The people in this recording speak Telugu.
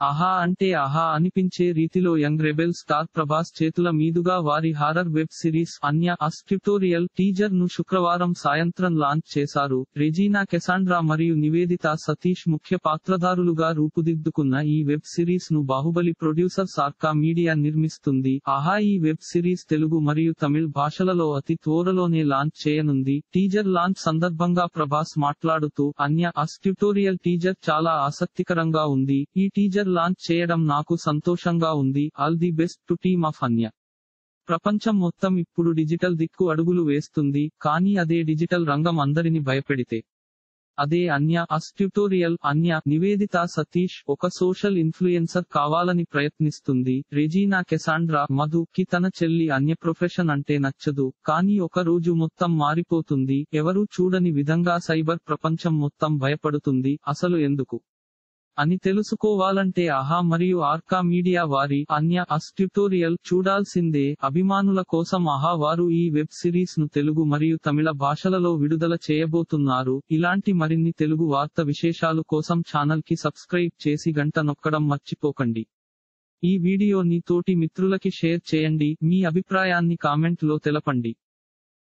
ఆహా అంటే ఆహా అనిపించే రీతిలో యంగ్ రెబెల్ స్టార్ ప్రభాస్ చేతుల మీదుగా వారి హారర్ వెబ్ సిరీస్ అన్య అస్ ట్యుటోరియల్ టీజర్ ను శుక్రవారం సాయంత్రం లాంచ్ చేశారు రెజీనా కెసాండ్రా మరియు నివేదిత సతీష్ ముఖ్య పాత్రధారులుగా రూపుదిద్దుకున్న ఈ వెబ్ సిరీస్ ను బాహుబలి ప్రొడ్యూసర్ సార్కా మీడియా నిర్మిస్తుంది ఆహా ఈ వెబ్ సిరీస్ తెలుగు మరియు తమిళ్ భాషలలో అతి త్వరలోనే లాంచ్ చేయనుంది టీజర్ లాంచ్ సందర్భంగా ప్రభాస్ మాట్లాడుతూ అన్య అస్ ట్యుటోరియల్ టీజర్ చాలా ఆసక్తికరంగా ఉంది ఈ టీజర్ లాంచ్ చేయడం నాకు సంతోషంగా ఉంది all the best to team of Anya ప్రపంచం మొత్తం ఇప్పుడు డిజిటల్ దిక్కు అడుగులు వేస్తుంది కానీ అదే డిజిటల్ రంగం అందరిని భయపెడితే అదే అన్య అస్ ట్యుటోరియల్ అన్య నివేదిత సతీష్ ఒక సోషల్ ఇన్ఫ్లుయెన్సర్ కావాలని ప్రయత్నిస్తుంది రెజీనా కెసాండ్రా మధు కి తన చెల్లి అన్య ప్రొఫెషన్ అంటే నచ్చదు కానీ ఒక రోజు మొత్తం మారిపోతుంది ఎవరూ చూడని విధంగా సైబర్ ప్రపంచం మొత్తం భయపడుతుంది అసలు ఎందుకు అని తెలుసుకోవాలంటే ఆహా మరియు ఆర్కా మీడియా వారి అన్య అస్ ట్యుటోరియల్ చూడాల్సిందే అభిమానుల కోసం ఆహా వారు ఈ వెబ్ సిరీస్ ను తెలుగు మరియు తమిళ భాషలలో విడుదల చేయబోతున్నారు ఇలాంటి మరిన్ని తెలుగు వార్త విశేషాలు కోసం ఛానల్ కి సబ్స్క్రైబ్ చేసి గంట నొక్కడం మర్చిపోకండి ఈ వీడియోని తోటి మిత్రులకి షేర్ చేయండి మీ అభిప్రాయాన్ని కామెంట్ లో తెలపండి